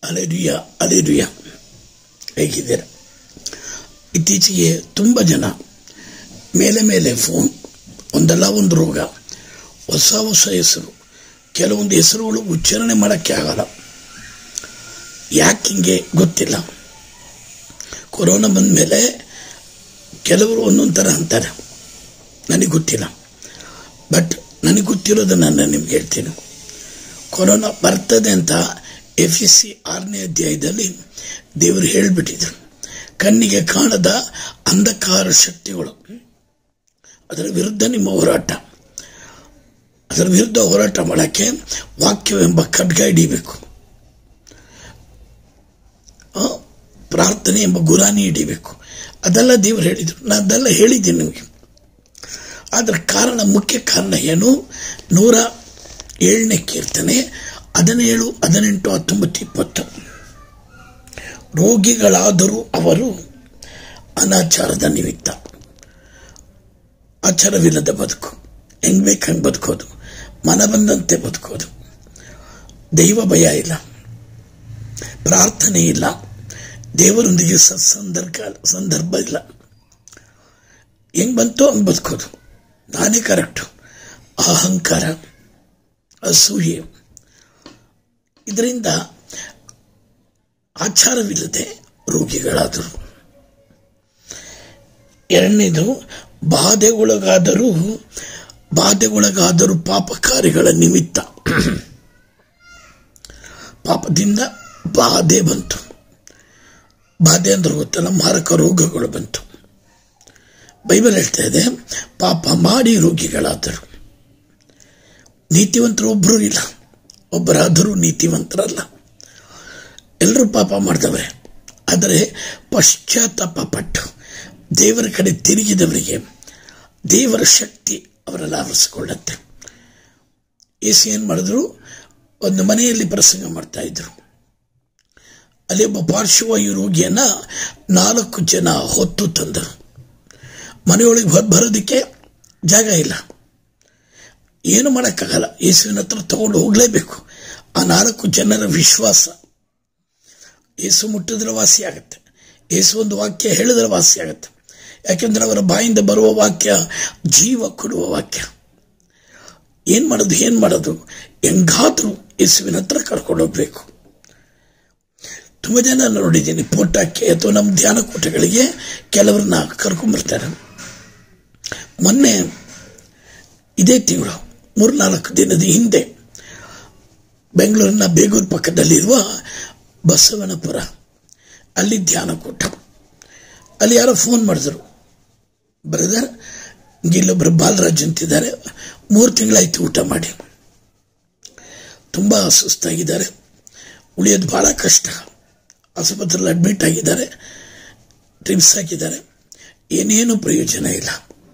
ಅಲೆರುಯ ಅಲೆರುಯ ಹೇಗಿದ್ದೀರಾ ಇತ್ತೀಚೆಗೆ ತುಂಬ ಜನ ಮೇಲೆ ಮೇಲೆ ಫೋನ್ ಒಂದಲ್ಲ ಒಂದು ರೋಗ ಹೊಸ ಹೊಸ ಹೆಸರು ಕೆಲವೊಂದು ಹೆಸರುಗಳು ಉಚ್ಚಾರಣೆ ಮಾಡೋಕ್ಕೆ ಆಗಲ್ಲ ಯಾಕೆ ಹಿಂಗೆ ಗೊತ್ತಿಲ್ಲ ಕೊರೋನಾ ಬಂದ ಮೇಲೆ ಕೆಲವರು ಒಂದೊಂದು ಥರ ಅಂತಾರೆ ನನಗೆ ಗೊತ್ತಿಲ್ಲ ಬಟ್ ನನಗೆ ಗೊತ್ತಿರೋದನ್ನು ನಾನು ನಿಮ್ಗೆ ಹೇಳ್ತೀನಿ ಕೊರೋನಾ ಬರ್ತದೆ ಅಂತ ಎಫ್ ಎಸ್ ಸಿ ಆರನೇ ಅಧ್ಯಾಯದಲ್ಲಿ ದೇವರು ಹೇಳಿಬಿಟ್ಟಿದ್ರು ಕಣ್ಣಿಗೆ ಕಾಣದ ಅಂಧಕಾರ ಶಕ್ತಿಗಳು ಅದರ ವಿರುದ್ಧ ನಿಮ್ಮ ಹೋರಾಟ ಅದರ ವಿರುದ್ಧ ಹೋರಾಟ ಮಾಡೋಕ್ಕೆ ವಾಕ್ಯವೆಂಬ ಖಡ್ಗ ಹಿಡಿಬೇಕು ಆ, ಪ್ರಾರ್ಥನೆ ಎಂಬ ಗುರಾನಿ ಹಿಡಿಬೇಕು ಅದೆಲ್ಲ ದೇವರು ಹೇಳಿದರು ನಾನು ಅದೆಲ್ಲ ಹೇಳಿದ್ದೀನಿ ನಿಮಗೆ ಅದರ ಕಾರಣ ಮುಖ್ಯ ಕಾರಣ ಏನು ನೂರ ಏಳನೇ ಕೀರ್ತನೆ ಹದಿನೇಳು ಹದಿನೆಂಟು ಹತ್ತೊಂಬತ್ತು ಇಪ್ಪತ್ತು ರೋಗಿಗಳಾದರೂ ಅವರು ಅನಾಚಾರದ ನಿಮಿತ್ತ ಆಚಾರವಿಲ್ಲದ ಬದುಕು ಹೆಂಗ್ ಬೇಕು ಹಂಗೆ ಬದುಕೋದು ಮನ ಬಂದಂತೆ ಬದುಕೋದು ದೈವ ಭಯ ಇಲ್ಲ ಪ್ರಾರ್ಥನೆ ಇಲ್ಲ ದೇವರೊಂದಿಗೆ ಸತ್ಸಂದರ್ಭ ಸಂದರ್ಭ ಇಲ್ಲ ಹೆಂಗ್ ಬಂತೋ ಹಂಗೆ ಬದುಕೋದು ನಾನೇ ಕರೆಕ್ಟು ಅಹಂಕಾರ ಅಸೂಯೆ ಇದರಿಂದ ಆಚಾರವಿಲ್ಲದೆ ರೋಗಿಗಳಾದರು ಎರಡನೇದು ಬಾಧೆಗೊಳಗಾದರೂ ಬಾಧೆಗೊಳಗಾದರೂ ಪಾಪಕಾರಿಗಳ ನಿಮಿತ್ತ ಪಾಪದಿಂದ ಬಾಧೆ ಬಂತು ಬಾಧೆ ಅಂದ್ರೆ ಗೊತ್ತಲ್ಲ ಮಾರಕ ರೋಗಗಳು ಬಂತು ಬೈಬಲ್ ಹೇಳ್ತಾ ಇದೆ ಪಾಪ ಮಾಡಿ ರೋಗಿಗಳಾದರು ನೀತಿವಂತರು ಒಬ್ಬರು ಇಲ್ಲ ಒಬ್ಬರಾದರೂ ನೀತಿವಂತರಲ್ಲ ಎಲ್ಲರೂ ಪಾಪ ಮಾಡಿದವರೆ ಆದರೆ ಪಶ್ಚಾತ್ತಾಪ ಪಟ್ಟು ದೇವರ ಕಡೆ ತಿರುಗಿದವರಿಗೆ ದೇವರ ಶಕ್ತಿ ಅವರೆಲ್ಲ ಆವರಿಸಿಕೊಳ್ಳುತ್ತೆ ಏಸು ಏನು ಮಾಡಿದ್ರು ಒಂದು ಮನೆಯಲ್ಲಿ ಪ್ರಸಂಗ ಮಾಡ್ತಾ ಇದ್ರು ಅಲ್ಲಿ ಒಬ್ಬ ಪಾರ್ಶ್ವವಾಯು ರೋಗಿಯನ್ನ ನಾಲ್ಕು ಜನ ಹೊತ್ತು ತಂದರು ಮನೆಯೊಳಗೆ ಬ- ಬರೋದಕ್ಕೆ ಜಾಗ ಇಲ್ಲ ಏನು ಮಾಡೋಕ್ಕಾಗಲ್ಲ ಯೇಸುವಿನ ಹತ್ರ ತಗೊಂಡು ಹೋಗಲೇಬೇಕು ಆ ನಾಲ್ಕು ಜನರ ವಿಶ್ವಾಸ ಯೇಸು ಮುಟ್ಟಿದ್ರೆ ವಾಸಿ ಆಗುತ್ತೆ ಯೇಸು ಒಂದು ವಾಕ್ಯ ಹೇಳಿದ್ರೆ ವಾಸಿ ಆಗುತ್ತೆ ಯಾಕೆಂದ್ರೆ ಅವರ ಬಾಯಿಂದ ಬರುವ ವಾಕ್ಯ ಜೀವ ಕೊಡುವ ವಾಕ್ಯ ಏನ್ ಮಾಡೋದು ಏನ್ ಮಾಡೋದು ಹೆಂಗಾದ್ರೂ ಯೇಸುವಿನ ಹತ್ರ ಕರ್ಕೊಂಡು ಹೋಗ್ಬೇಕು ತುಂಬ ಜನ ನೋಡಿದ್ದೀನಿ ಪೋಟಕ್ಕೆ ಅಥವಾ ನಮ್ಮ ಧ್ಯಾನ ಕೂಟಗಳಿಗೆ ಕೆಲವ್ರನ್ನ ಕರ್ಕೊಂಡ್ಬರ್ತಾರೆ ಮೊನ್ನೆ ಇದೇ ತಿಂಗಳು ಮೂರ್ನಾಲ್ಕು ದಿನದ ಹಿಂದೆ ಬೆಂಗಳೂರಿನ ಬೇಗೂರು ಪಕ್ಕದಲ್ಲಿರುವ ಬಸವನಪುರ ಅಲ್ಲಿ ಧ್ಯಾನ ಕೂಟ ಅಲ್ಲಿ ಯಾರೋ ಫೋನ್ ಮಾಡಿದ್ರು ಬ್ರದರ್ ಇಲ್ಲೊಬ್ಬರು ಬಾಲರಾಜ್ ಅಂತಿದ್ದಾರೆ ಮೂರು ತಿಂಗಳಾಯ್ತು ಊಟ ಮಾಡಿ ತುಂಬ ಸುಸ್ತಾಗಿದ್ದಾರೆ ಉಳಿಯೋದು ಭಾಳ ಕಷ್ಟ ಆಸ್ಪತ್ರೆಯಲ್ಲಿ ಅಡ್ಮಿಟ್ ಆಗಿದ್ದಾರೆ ಡ್ರಿಮ್ಸ್ ಹಾಕಿದ್ದಾರೆ ಏನೇನು ಪ್ರಯೋಜನ ಇಲ್ಲ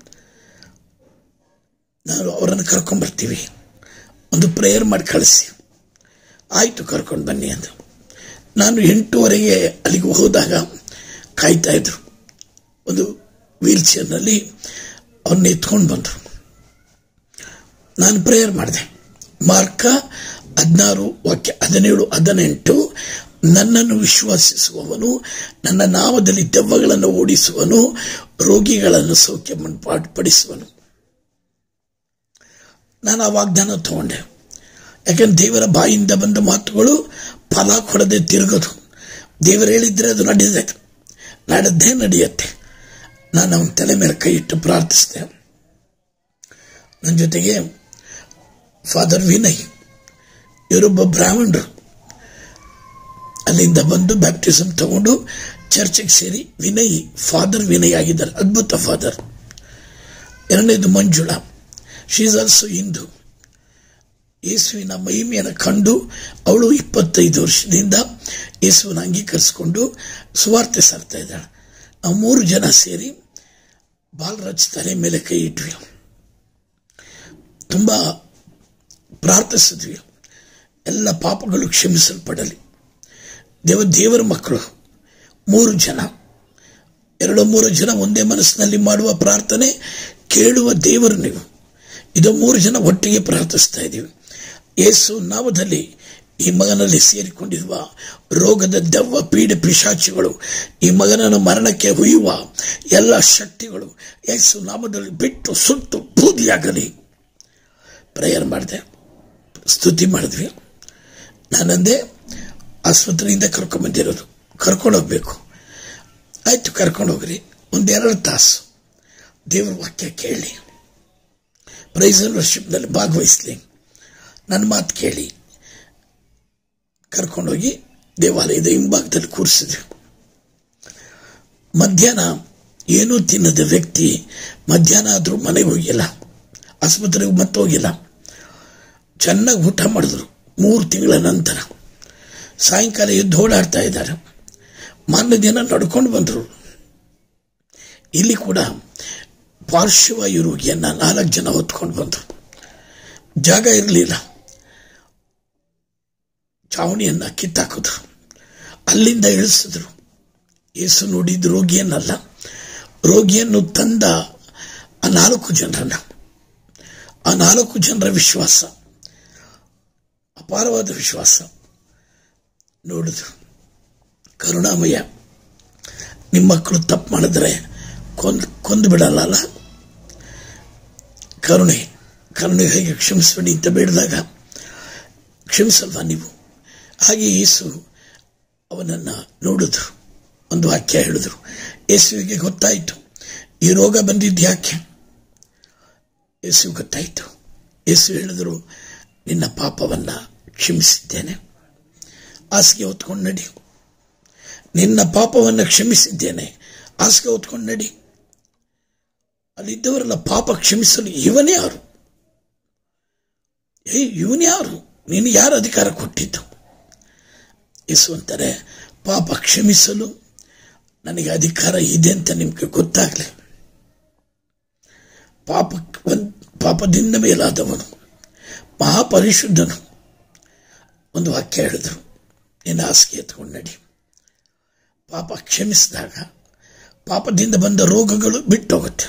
ನಾವು ಅವರನ್ನು ಕರ್ಕೊಂಡ್ಬರ್ತೀವಿ ಒಂದು ಪ್ರೇಯರ್ ಮಾಡಿ ಕಳಿಸಿ ಆಯಿತು ಕರ್ಕೊಂಡು ಬನ್ನಿ ಅಂದರು ನಾನು ಎಂಟೂವರೆಗೆ ಅಲ್ಲಿಗೆ ಹೋದಾಗ ಕಾಯ್ತಾ ಇದ್ರು ಒಂದು ವೀಲ್ ಚೇರ್ನಲ್ಲಿ ಅವ್ರನ್ನ ಎತ್ಕೊಂಡು ಬಂದರು ನಾನು ಪ್ರೇಯರ್ ಮಾಡಿದೆ ಮಾರ್ಕ ಹದಿನಾರು ವಾಕ್ಯ ಹದಿನೇಳು ಹದಿನೆಂಟು ನನ್ನನ್ನು ವಿಶ್ವಾಸಿಸುವವನು ನನ್ನ ನಾಮದಲ್ಲಿ ದೆವ್ವಗಳನ್ನು ಓಡಿಸುವನು ರೋಗಿಗಳನ್ನು ಸೌಖ್ಯ ಪಡಿಸುವನು ನಾನು ಆ ವಾಗ್ದಾನ ತಗೊಂಡೆ ಯಾಕಂದ್ರೆ ದೇವರ ಬಾಯಿಂದ ಬಂದ ಮಾತುಗಳು ಫಲ ಕೊಡದೆ ತಿರುಗೋದು ದೇವರು ಹೇಳಿದ್ರೆ ಅದು ನಡೆದಿದೆ ನಡೆದೇ ನಡೆಯುತ್ತೆ ನಾನು ಅವನ ತಲೆ ಮೇಲೆ ಕೈ ಇಟ್ಟು ಪ್ರಾರ್ಥಿಸಿದೆ ನನ್ನ ಜೊತೆಗೆ ಫಾದರ್ ವಿನಯ್ ಇವರೊಬ್ಬ ಬ್ರಾಹ್ಮಣರು ಅಲ್ಲಿಂದ ಬಂದು ಬ್ಯಾಪ್ಟಿಸಮ್ ತಗೊಂಡು ಚರ್ಚಿಗೆ ಸೇರಿ ವಿನಯ್ ಫಾದರ್ ವಿನಯ್ ಆಗಿದ್ದಾರೆ ಅದ್ಭುತ ಫಾದರ್ ಎರಡನೇದು Manjula she is also Hindu ಯೇಸುವಿನ ಮಹಿಮೆಯನ್ನು ಕಂಡು ಅವಳು ಇಪ್ಪತ್ತೈದು ವರ್ಷದಿಂದ ಯೇಸುವಿನ ಅಂಗೀಕರಿಸಿಕೊಂಡು ಸುವಾರ್ತೆ ಸಾರ್ತಾ ಇದ್ದಾಳೆ ನಾವು ಮೂರು ಜನ ಸೇರಿ ಬಾಲರಾಜ್ ತಲೆ ಮೇಲೆ ಕೈ ಇಟ್ವಿ ತುಂಬ ಪ್ರಾರ್ಥಿಸಿದ್ವಿ ಎಲ್ಲ ಪಾಪಗಳು ಕ್ಷಮಿಸಲ್ಪಡಲಿ ದೇವ ದೇವರ ಮಕ್ಕಳು ಮೂರು ಜನ ಎರಡು ಮೂರು ಜನ ಒಂದೇ ಮನಸ್ಸಿನಲ್ಲಿ ಮಾಡುವ ಪ್ರಾರ್ಥನೆ ಕೇಳುವ ದೇವರು ನೀವು ಇದು ಮೂರು ಜನ ಒಟ್ಟಿಗೆ ಪ್ರಾರ್ಥಿಸ್ತಾ ಇದ್ದೀವಿ ಯೇಸು ನಾಮದಲ್ಲಿ ಈ ಮಗನಲ್ಲಿ ಸೇರಿಕೊಂಡಿರುವ ರೋಗದ ದೆವ್ವ ಪೀಡೆ ಪಿಶಾಚಿಗಳು ಈ ಮಗನನ್ನು ಮರಣಕ್ಕೆ ಹುಯ್ಯುವ ಎಲ್ಲ ಶಕ್ತಿಗಳು ಯೇಸು ನಾಮದಲ್ಲಿ ಬಿಟ್ಟು ಸುಟ್ಟು ಬೂದಿಯಾಗಲಿ ಪ್ರೇಯರ್ ಮಾಡಿದೆ ಸ್ತುತಿ ಮಾಡಿದ್ವಿ ನಾನಂದೆ ಆಸ್ಪತ್ರೆಯಿಂದ ಕರ್ಕೊಂಬಂದಿರೋದು ಕರ್ಕೊಂಡೋಗ್ಬೇಕು ಆಯ್ತು ಕರ್ಕೊಂಡೋಗ್ರಿ ಒಂದೆರಡು ತಾಸು ದೇವರ ವಾಕ್ಯ ಕೇಳಿ ಪ್ರೈಸ್ ಅಂಡ್ ವರ್ಷಿಪ್ನಲ್ಲಿ ಭಾಗವಹಿಸ್ಲಿ ನನ್ನ ಮಾತು ಕೇಳಿ ಕರ್ಕೊಂಡೋಗಿ ದೇವಾಲಯದ ಹಿಂಭಾಗದಲ್ಲಿ ಕೂರಿಸಿದ್ವಿ ಮಧ್ಯಾಹ್ನ ಏನೂ ತಿನ್ನದ ವ್ಯಕ್ತಿ ಮಧ್ಯಾಹ್ನ ಆದರೂ ಮನೆಗೆ ಹೋಗಿಲ್ಲ ಆಸ್ಪತ್ರೆಗೆ ಮತ್ತೆ ಹೋಗಿಲ್ಲ ಚೆನ್ನಾಗಿ ಊಟ ಮಾಡಿದ್ರು ಮೂರು ತಿಂಗಳ ನಂತರ ಸಾಯಂಕಾಲ ಎದ್ದು ಓಡಾಡ್ತಾ ಇದ್ದಾರೆ ಮಾರನೇ ದಿನ ನಡ್ಕೊಂಡು ಬಂದರು ಇಲ್ಲಿ ಕೂಡ ಪಾರ್ಶ್ವವಾಯು ರೋಗಿಯನ್ನು ನಾಲ್ಕು ಜನ ಹೊತ್ಕೊಂಡು ಬಂದರು ಜಾಗ ಇರಲಿಲ್ಲ ಚಾವಣಿಯನ್ನು ಕಿತ್ತಾಕಿದ್ರು ಅಲ್ಲಿಂದ ಇಳಿಸಿದ್ರು ಏಸು ನೋಡಿದ ರೋಗಿಯನ್ನಲ್ಲ ರೋಗಿಯನ್ನು ತಂದ ಆ ನಾಲ್ಕು ಜನರನ್ನ ಆ ನಾಲ್ಕು ಜನರ ವಿಶ್ವಾಸ ಅಪಾರವಾದ ವಿಶ್ವಾಸ ನೋಡಿದ್ರು ಕರುಣಾಮಯ ನಿಮ್ಮ ಮಕ್ಕಳು ತಪ್ಪು ಮಾಡಿದ್ರೆ ಕೊಂದು ಕೊಂದು ಬಿಡಲ್ಲ ಕರುಣೆ ಕರುಣೆ ಹೇಗೆ ಕ್ಷಮಿಸಬೇಡಿ ಅಂತ ಬೇಡಿದಾಗ ಕ್ಷಮಿಸಲ್ವಾ ನೀವು ಹಾಗೆ ಯೇಸು ಅವನನ್ನು ನೋಡಿದ್ರು ಒಂದು ವಾಕ್ಯ ಹೇಳಿದ್ರು ಯೇಸುವಿಗೆ ಗೊತ್ತಾಯಿತು ಈ ರೋಗ ಬಂದಿದ್ದು ಯಾಕೆ ಯೇಸು ಗೊತ್ತಾಯಿತು ಯೇಸು ಹೇಳಿದ್ರು ನಿನ್ನ ಪಾಪವನ್ನು ಕ್ಷಮಿಸಿದ್ದೇನೆ ಹಾಸಿಗೆ ಹೊತ್ಕೊಂಡು ನಡಿ ನಿನ್ನ ಪಾಪವನ್ನು ಕ್ಷಮಿಸಿದ್ದೇನೆ ಹಾಸಿಗೆ ಹೊತ್ಕೊಂಡು ನಡಿ ಅಲ್ಲಿದ್ದವರೆಲ್ಲ ಪಾಪ ಕ್ಷಮಿಸಲು ಇವನೇ ಯಾರು ಏ ಇವನೇ ಯಾರು ನೀನು ಯಾರು ಅಧಿಕಾರ ಕೊಟ್ಟಿದ್ದು ಯೇಸು ಅಂತಾರೆ ಪಾಪ ಕ್ಷಮಿಸಲು ನನಗೆ ಅಧಿಕಾರ ಇದೆ ಅಂತ ನಿಮಗೆ ಗೊತ್ತಾಗಲಿ ಪಾಪ ಒಂದು ಪಾಪದಿಂದ ಮೇಲಾದವನು ಮಹಾಪರಿಶುದ್ಧನು ಒಂದು ವಾಕ್ಯ ಹೇಳಿದ್ರು ನಿನ್ನ ಹಾಸಿಗೆ ಎತ್ಕೊಂಡು ನಡಿ ಪಾಪ ಕ್ಷಮಿಸಿದಾಗ ಪಾಪದಿಂದ ಬಂದ ರೋಗಗಳು ಬಿಟ್ಟೋಗುತ್ತೆ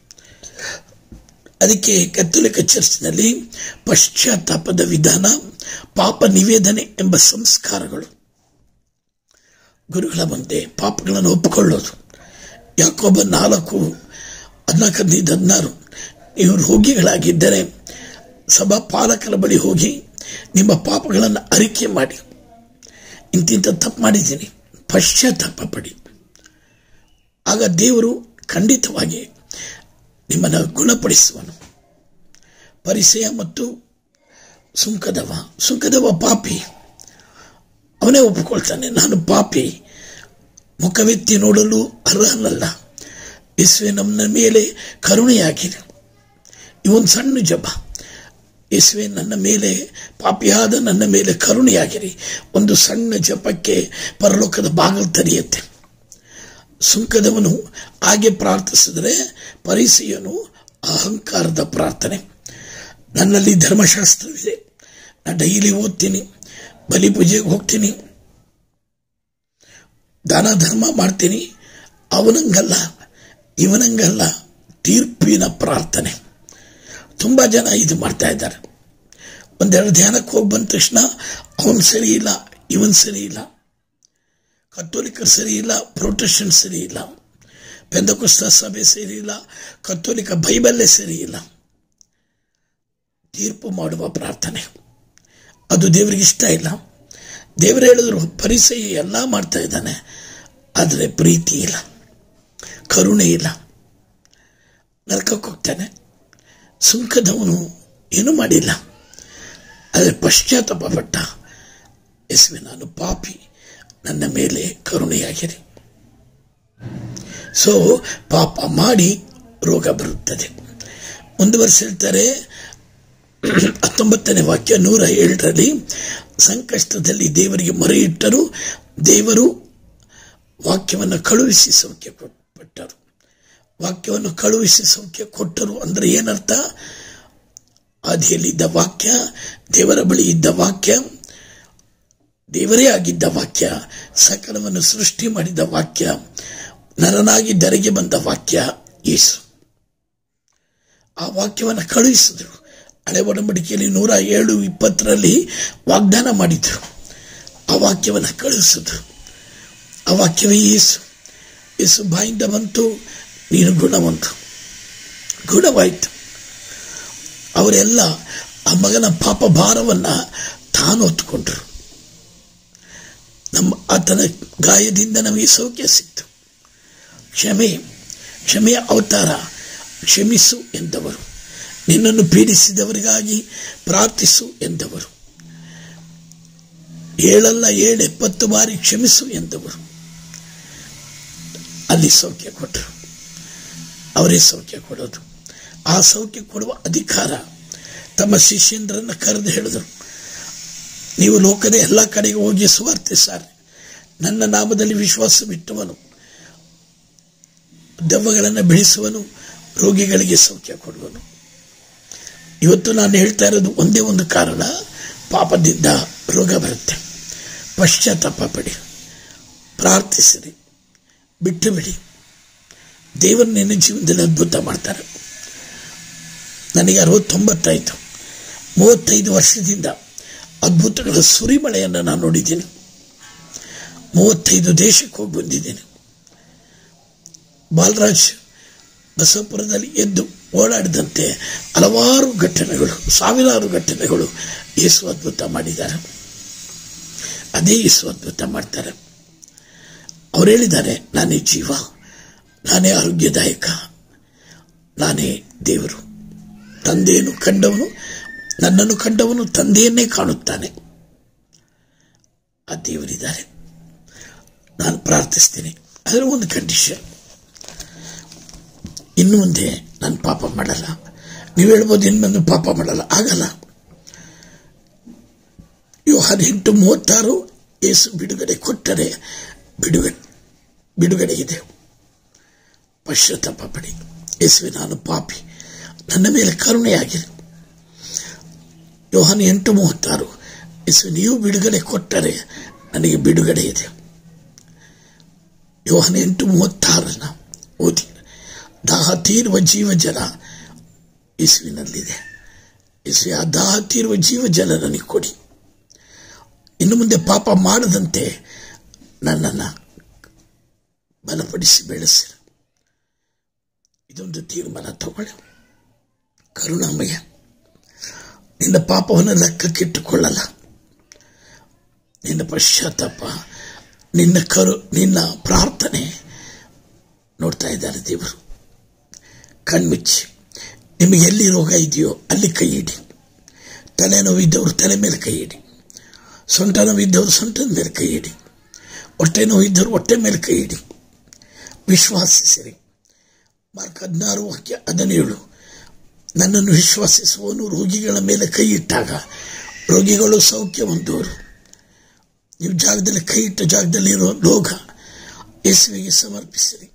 ಅದಕ್ಕೆ ಕತ್ತೋಲಿಕ ಚರ್ಚ್ನಲ್ಲಿ ಪಶ್ಚಾತ್ತಾಪದ ವಿಧಾನ ಪಾಪ ನಿವೇದನೆ ಎಂಬ ಸಂಸ್ಕಾರಗಳು ಗುರುಗಳ ಮುಂದೆ ಪಾಪಗಳನ್ನು ಒಪ್ಪಿಕೊಳ್ಳೋದು ಯಾಕೊಬ್ಬ ನಾಲ್ಕು ಹದಿನಾಲ್ಕು ಹದಿನೈದು ಹದಿನಾರು ನೀವು ರೋಗಿಗಳಾಗಿದ್ದರೆ ಸಭಾ ಪಾಲಕರ ಬಳಿ ಹೋಗಿ ನಿಮ್ಮ ಪಾಪಗಳನ್ನು ಅರಿಕೆ ಮಾಡಿ ಇಂತಿಂಥ ತಪ್ಪು ಮಾಡಿದ್ದೀನಿ ಪಶ್ಚಾತ್ತಾಪ ಪಡಿ ಆಗ ದೇವರು ಖಂಡಿತವಾಗಿ ನಿಮ್ಮನ್ನು ಗುಣಪಡಿಸುವನು ಪರಿಚಯ ಮತ್ತು ಸುಂಕದವ ಸುಂಕದವ ಪಾಪಿ ಅವನೇ ಒಪ್ಪಿಕೊಳ್ತಾನೆ ನಾನು ಪಾಪಿ ಮುಖವೆತ್ತಿ ನೋಡಲು ಅರ್ಹನಲ್ಲ ಯೇಸುವೆ ನಮ್ಮ ಮೇಲೆ ಕರುಣೆಯಾಗಿದೆ ಇವೊಂದು ಸಣ್ಣ ಜಪ ಯೇಸುವೆ ನನ್ನ ಮೇಲೆ ಪಾಪಿಯಾದ ನನ್ನ ಮೇಲೆ ಕರುಣೆಯಾಗಿರಿ ಒಂದು ಸಣ್ಣ ಜಪಕ್ಕೆ ಪರಲೋಕದ ಬಾಗಿಲು ತೆರೆಯುತ್ತೆ ಸುಂಕದವನು ಹಾಗೆ ಪ್ರಾರ್ಥಿಸಿದರೆ ಪರಿಸೆಯನು ಅಹಂಕಾರದ ಪ್ರಾರ್ಥನೆ ನನ್ನಲ್ಲಿ ಧರ್ಮಶಾಸ್ತ್ರವಿದೆ ನಾನು ಡೈಲಿ ಓದ್ತೀನಿ ಬಲಿ ಪೂಜೆಗೆ ಹೋಗ್ತೀನಿ ದಾನ ಧರ್ಮ ಮಾಡ್ತೀನಿ ಅವನಂಗಲ್ಲ ಇವನಂಗಲ್ಲ ತೀರ್ಪಿನ ಪ್ರಾರ್ಥನೆ ತುಂಬ ಜನ ಇದು ಮಾಡ್ತಾ ಇದ್ದಾರೆ ಒಂದೆರಡು ಧ್ಯಾನಕ್ಕೆ ಹೋಗಿ ಬಂದ ತಕ್ಷಣ ಅವನು ಸರಿ ಇಲ್ಲ ಇವನ್ ಸರಿ ಇಲ್ಲ ಕತ್ತೋಲಿಕರು ಸರಿ ಇಲ್ಲ ಪ್ರೊಟೆಕ್ಷನ್ ಸರಿ ಇಲ್ಲ ಪೆಂದಕುಸ್ತ ಸಭೆ ಸರಿ ಇಲ್ಲ ಕತ್ತೋಲಿಕ ಬೈಬಲ್ಲೇ ಸರಿ ಇಲ್ಲ ತೀರ್ಪು ಮಾಡುವ ಪ್ರಾರ್ಥನೆ ಅದು ದೇವರಿಗೆ ಇಷ್ಟ ಇಲ್ಲ ದೇವರು ಹೇಳಿದ್ರು ಪರಿಚಯ ಎಲ್ಲ ಮಾಡ್ತಾ ಇದ್ದಾನೆ ಆದರೆ ಪ್ರೀತಿ ಇಲ್ಲ ಕರುಣೆ ಇಲ್ಲ ನರಕಕ್ಕೆ ಹೋಗ್ತಾನೆ ಸುಂಕದವನು ಏನೂ ಮಾಡಿಲ್ಲ ಆದರೆ ಪಶ್ಚಾತ್ತಾಪ ಪಟ್ಟ ಎಸ್ವೆ ನಾನು ಪಾಪಿ ನನ್ನ ಮೇಲೆ ಕರುಣೆಯಾಗಿದೆ ಸೊ ಪಾಪ ಮಾಡಿ ರೋಗ ಬರುತ್ತದೆ ಮುಂದುವರೆಸಿ ಹೇಳ್ತಾರೆ ಹತ್ತೊಂಬತ್ತನೇ ವಾಕ್ಯ ನೂರ ಏಳರಲ್ಲಿ ಸಂಕಷ್ಟದಲ್ಲಿ ದೇವರಿಗೆ ಮೊರೆ ಇಟ್ಟರು ದೇವರು ವಾಕ್ಯವನ್ನು ಕಳುಹಿಸಿ ಸೌಖ್ಯ ಪಟ್ಟರು ವಾಕ್ಯವನ್ನು ಕಳುಹಿಸಿ ಸೌಖ್ಯ ಕೊಟ್ಟರು ಅಂದರೆ ಏನರ್ಥ ಆದಿಯಲ್ಲಿದ್ದ ವಾಕ್ಯ ದೇವರ ಬಳಿ ಇದ್ದ ವಾಕ್ಯ ದೇವರೇ ಆಗಿದ್ದ ವಾಕ್ಯ ಸಕಲವನ್ನು ಸೃಷ್ಟಿ ಮಾಡಿದ ವಾಕ್ಯ ನರನಾಗಿ ಧರೆಗೆ ಬಂದ ವಾಕ್ಯ ಯೇಸು ಆ ವಾಕ್ಯವನ್ನು ಕಳುಹಿಸಿದ್ರು ಹಳೆ ಒಡಂಬಡಿಕೆಯಲ್ಲಿ ನೂರ ಏಳು ಇಪ್ಪತ್ತರಲ್ಲಿ ವಾಗ್ದಾನ ಮಾಡಿದ್ರು ಆ ವಾಕ್ಯವನ್ನು ಕಳಿಸಿದ್ರು ಆ ವಾಕ್ಯವೇ ಯೇಸು ಯೇಸು ಬಾಯಿಂದ ಬಂತು ನೀನು ಗುಣವಂತು ಗುಣವಾಯಿತು ಅವರೆಲ್ಲ ಆ ಮಗನ ಪಾಪ ಭಾರವನ್ನು ತಾನು ಹೊತ್ತುಕೊಂಡ್ರು ನಮ್ಮ ಆತನ ಗಾಯದಿಂದ ನಮಗೆ ಸೌಖ್ಯ ಸಿಕ್ತು ಕ್ಷಮೆ ಕ್ಷಮೆಯ ಅವತಾರ ಕ್ಷಮಿಸು ಎಂದವರು ನಿನ್ನನ್ನು ಪೀಡಿಸಿದವರಿಗಾಗಿ ಪ್ರಾರ್ಥಿಸು ಎಂದವರು ಏಳಲ್ಲ ಏಳು ಎಪ್ಪತ್ತು ಬಾರಿ ಕ್ಷಮಿಸು ಎಂದವರು ಅಲ್ಲಿ ಸೌಖ್ಯ ಕೊಟ್ಟರು ಅವರೇ ಸೌಖ್ಯ ಕೊಡೋದು ಆ ಸೌಖ್ಯ ಕೊಡುವ ಅಧಿಕಾರ ತಮ್ಮ ಶಿಷ್ಯಂದ್ರನ್ನು ಕರೆದು ಹೇಳಿದರು ನೀವು ಲೋಕದ ಎಲ್ಲ ಕಡೆಗೆ ಹೋಗಿ ಸುವಾರ್ತಿಸಾರೆ ನನ್ನ ನಾಮದಲ್ಲಿ ವಿಶ್ವಾಸವಿಟ್ಟವನು ದೆವ್ವಗಳನ್ನು ಬೆಳೆಸುವನು ರೋಗಿಗಳಿಗೆ ಸೌಖ್ಯ ಕೊಡುವನು ಇವತ್ತು ನಾನು ಹೇಳ್ತಾ ಇರೋದು ಒಂದೇ ಒಂದು ಕಾರಣ ಪಾಪದಿಂದ ರೋಗ ಬರುತ್ತೆ ಪಶ್ಚಾತ್ತಾಪ ಪಡಿ ಪ್ರಾರ್ಥಿಸಿರಿ ಬಿಟ್ಟು ಬಿಡಿ ದೇವರು ನಿನ್ನ ಜೀವನದಲ್ಲಿ ಅದ್ಭುತ ಮಾಡ್ತಾರೆ ನನಗೆ ಅರವತ್ತೊಂಬತ್ತಾಯಿತು ಮೂವತ್ತೈದು ವರ್ಷದಿಂದ ಅದ್ಭುತಗಳ ಸುರಿಮಳೆಯನ್ನು ನಾನು ನೋಡಿದ್ದೀನಿ ಮೂವತ್ತೈದು ದೇಶಕ್ಕೆ ಹೋಗಿ ಬಂದಿದ್ದೇನೆ ಬಾಲರಾಜ್ ಬಸವಪುರದಲ್ಲಿ ಎದ್ದು ಓಡಾಡಿದಂತೆ ಹಲವಾರು ಘಟನೆಗಳು ಸಾವಿರಾರು ಘಟನೆಗಳು ಯೇಸು ಅದ್ಭುತ ಮಾಡಿದ್ದಾರೆ ಅದೇ ಯೇಸು ಅದ್ಭುತ ಮಾಡ್ತಾರೆ ಅವ್ರು ಹೇಳಿದ್ದಾರೆ ನಾನೇ ಜೀವ ನಾನೇ ಆರೋಗ್ಯದಾಯಕ ನಾನೇ ದೇವರು ತಂದೆಯನ್ನು ಕಂಡವನು ನನ್ನನ್ನು ಕಂಡವನು ತಂದೆಯನ್ನೇ ಕಾಣುತ್ತಾನೆ ಆ ದೇವರಿದ್ದಾರೆ ನಾನು ಪ್ರಾರ್ಥಿಸ್ತೀನಿ ಅದರ ಒಂದು ಕಂಡೀಷನ್ ಇನ್ನು ಮುಂದೆ ನಾನು ಪಾಪ ಮಾಡಲ್ಲ ನೀವು ಹೇಳ್ಬೋದು ಇನ್ನು ಮುಂದೆ ಪಾಪ ಮಾಡಲ್ಲ ಆಗಲ್ಲ ಇವು ಹದಿನೆಂಟು ಮೂವತ್ತಾರು ಏಸು ಬಿಡುಗಡೆ ಕೊಟ್ಟರೆ ಬಿಡುಗಡೆ ಬಿಡುಗಡೆ ಇದೆ ಪಶ್ಚಾತ್ತಾಪ ಪಡಿ ಯೇಸುವೆ ನಾನು ಪಾಪಿ ನನ್ನ ಮೇಲೆ ಕರುಣೆಯಾಗಿದೆ ಯೋಹನ ಎಂಟು ಮೂವತ್ತಾರು ಯೇಸು ನೀವು ಬಿಡುಗಡೆ ಕೊಟ್ಟರೆ ನನಗೆ ಬಿಡುಗಡೆ ಇದೆ ಯೋಹನ ಎಂಟು ಮೂವತ್ತಾರನ್ನ ಓದಿ ದಾಹ ತೀರುವ ಜೀವ ಜಲ ಯೇಸುವಿನಲ್ಲಿದೆ ಯೇಸು ಆ ದಾಹ ತೀರುವ ಜೀವ ಜಲ ನನಗೆ ಕೊಡಿ ಇನ್ನು ಮುಂದೆ ಪಾಪ ಮಾಡದಂತೆ ನನ್ನನ್ನು ಬಲಪಡಿಸಿ ಬೆಳೆಸಿರು ಇದೊಂದು ತೀರ್ಮಾನ ತಗೊಳ್ಳಿ ಕರುಣಾಮಯ ನಿನ್ನ ಪಾಪವನ್ನು ಲೆಕ್ಕಕ್ಕಿಟ್ಟುಕೊಳ್ಳಲ್ಲ ನಿನ್ನ ಪಶ್ಚಾತ್ತಾಪ ನಿನ್ನ ಕರು ನಿನ್ನ ಪ್ರಾರ್ಥನೆ ನೋಡ್ತಾ ಇದ್ದಾರೆ ದೇವರು ಕಣ್ಮುಚ್ಚಿ ನಿಮಗೆ ಎಲ್ಲಿ ರೋಗ ಇದೆಯೋ ಅಲ್ಲಿ ಕೈ ಇಡಿ ತಲೆನೋವಿದ್ದವರು ತಲೆ ಮೇಲೆ ಕೈ ಇಡಿ ಸೊಂಟ ನೋವಿದ್ದವರು ಸೊಂಟದ ಮೇಲೆ ಕೈ ಇಡಿ ಹೊಟ್ಟೆ ನೋವಿದ್ದವರು ಹೊಟ್ಟೆ ಮೇಲೆ ಕೈ ಇಡಿ ವಿಶ್ವಾಸಿಸಿರಿ ಮಾರ್ಕ್ ಹದಿನಾರು ವಾಕ್ಯ ಹದಿನೇಳು ನನ್ನನ್ನು ವಿಶ್ವಾಸಿಸುವವನು ರೋಗಿಗಳ ಮೇಲೆ ಕೈ ಇಟ್ಟಾಗ ರೋಗಿಗಳು ಸೌಖ್ಯ ಹೊಂದುವರು ನೀವು ಜಾಗದಲ್ಲಿ ಕೈ ಇಟ್ಟ ಜಾಗದಲ್ಲಿ ಇರೋ ರೋಗ ಯೇಸುವಿಗೆ ಸಮರ್ಪಿಸಿರಿ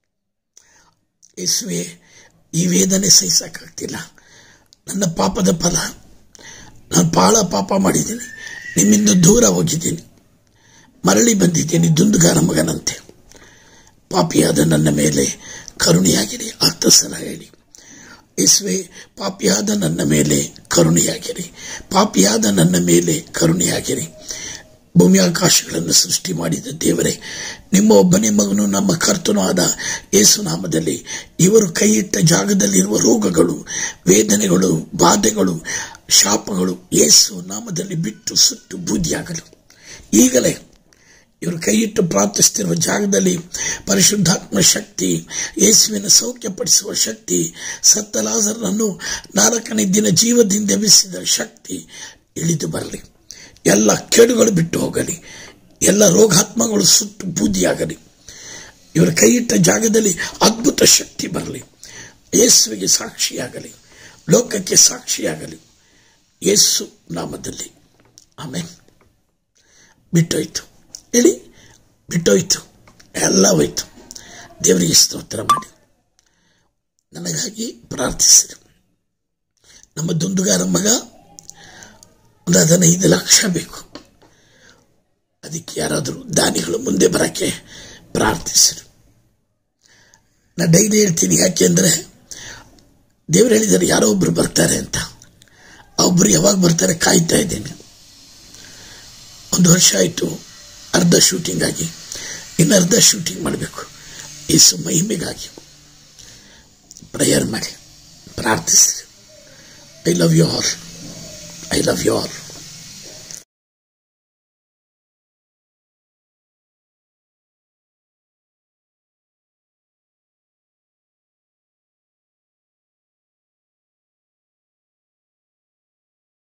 ಯೇಸುವೆ ಈ ವೇದನೆ ಸಹಿಸಕ್ಕಾಗ್ತಿಲ್ಲ ನನ್ನ ಪಾಪದ ಫಲ ನಾನು ಬಹಳ ಪಾಪ ಮಾಡಿದ್ದೀನಿ ನಿಮ್ಮಿಂದ ದೂರ ಹೋಗಿದ್ದೀನಿ ಮರಳಿ ಬಂದಿದ್ದೀನಿ ದುಂದುಗಾರ ಮಗನಂತೆ ಪಾಪಿಯಾದ ನನ್ನ ಮೇಲೆ ಕರುಣೆಯಾಗಿರಿ ಅರ್ಥ ಸಲ ಹೇಳಿ ಯೇಸುವೆ ಪಾಪಿಯಾದ ನನ್ನ ಮೇಲೆ ಕರುಣೆಯಾಗಿರಿ ಪಾಪಿಯಾದ ನನ್ನ ಮೇಲೆ ಕರುಣೆಯಾಗಿರಿ ಭೂಮಿ ಆಕಾಶಗಳನ್ನು ಸೃಷ್ಟಿ ಮಾಡಿದ ದೇವರೇ ನಿಮ್ಮ ಒಬ್ಬನೇ ಮಗನು ನಮ್ಮ ಕರ್ತನೂ ಆದ ಯೇಸು ನಾಮದಲ್ಲಿ ಇವರು ಕೈ ಇಟ್ಟ ಜಾಗದಲ್ಲಿರುವ ರೋಗಗಳು ವೇದನೆಗಳು ಬಾಧೆಗಳು ಶಾಪಗಳು ಯೇಸು ನಾಮದಲ್ಲಿ ಬಿಟ್ಟು ಸುಟ್ಟು ಬೂದಿಯಾಗಲು ಈಗಲೇ ಇವರು ಕೈಯಿಟ್ಟು ಪ್ರಾರ್ಥಿಸ್ತಿರುವ ಜಾಗದಲ್ಲಿ ಪರಿಶುದ್ಧಾತ್ಮ ಶಕ್ತಿ ಯೇಸುವಿನ ಸೌಖ್ಯಪಡಿಸುವ ಶಕ್ತಿ ಸತ್ತ ಲಾಜರನನ್ನು ನಾಲ್ಕನೇ ದಿನ ಜೀವದಿಂದ ಎಬ್ಬಿಸಿದ ಶಕ್ತಿ ಇಳಿದು ಬರಲಿ ಎಲ್ಲ ಕೇಡುಗಳು ಬಿಟ್ಟು ಹೋಗಲಿ ಎಲ್ಲ ರೋಗಾತ್ಮಗಳು ಸುಟ್ಟು ಬೂದಿಯಾಗಲಿ ಇವರ ಕೈಯಿಟ್ಟ ಜಾಗದಲ್ಲಿ ಅದ್ಭುತ ಶಕ್ತಿ ಬರಲಿ ಯೇಸುವಿಗೆ ಸಾಕ್ಷಿಯಾಗಲಿ ಲೋಕಕ್ಕೆ ಸಾಕ್ಷಿಯಾಗಲಿ ಯೇಸು ನಾಮದಲ್ಲಿ ಆಮೇಲೆ ಬಿಟ್ಟೋಯ್ತು ಹೇಳಿ ಬಿಟ್ಟೋಯ್ತು ಎಲ್ಲ ಹೋಯ್ತು ದೇವರಿಗೆ ಸ್ತೋತ್ರ ಮಾಡಿ ನನಗಾಗಿ ಪ್ರಾರ್ಥಿಸಿದರು ನಮ್ಮ ದುಂದುಗಾರ ಮಗ ಒಂದು ಹದಿನೈದು ಲಕ್ಷ ಬೇಕು ಅದಕ್ಕೆ ಯಾರಾದರೂ ದಾನಿಗಳು ಮುಂದೆ ಬರೋಕ್ಕೆ ಪ್ರಾರ್ಥಿಸಿರು ನಾ ಡೈಲಿ ಹೇಳ್ತೀನಿ ಯಾಕೆಂದರೆ ದೇವರು ಹೇಳಿದ್ದಾರೆ ಯಾರೋ ಒಬ್ಬರು ಬರ್ತಾರೆ ಅಂತ ಆ ಒಬ್ಬರು ಯಾವಾಗ ಬರ್ತಾರೆ ಕಾಯ್ತಾ ಇದ್ದೀನಿ ಒಂದು ವರ್ಷ ಆಯಿತು ಅರ್ಧ ಶೂಟಿಂಗ್ ಆಗಿ ಇನ್ನು ಅರ್ಧ ಶೂಟಿಂಗ್ ಮಾಡಬೇಕು ಯೇಸು ಮಹಿಮೆಗಾಗಿ ಪ್ರೇಯರ್ ಮಾಡಿ ಪ್ರಾರ್ಥಿಸಿ I love you all I love you all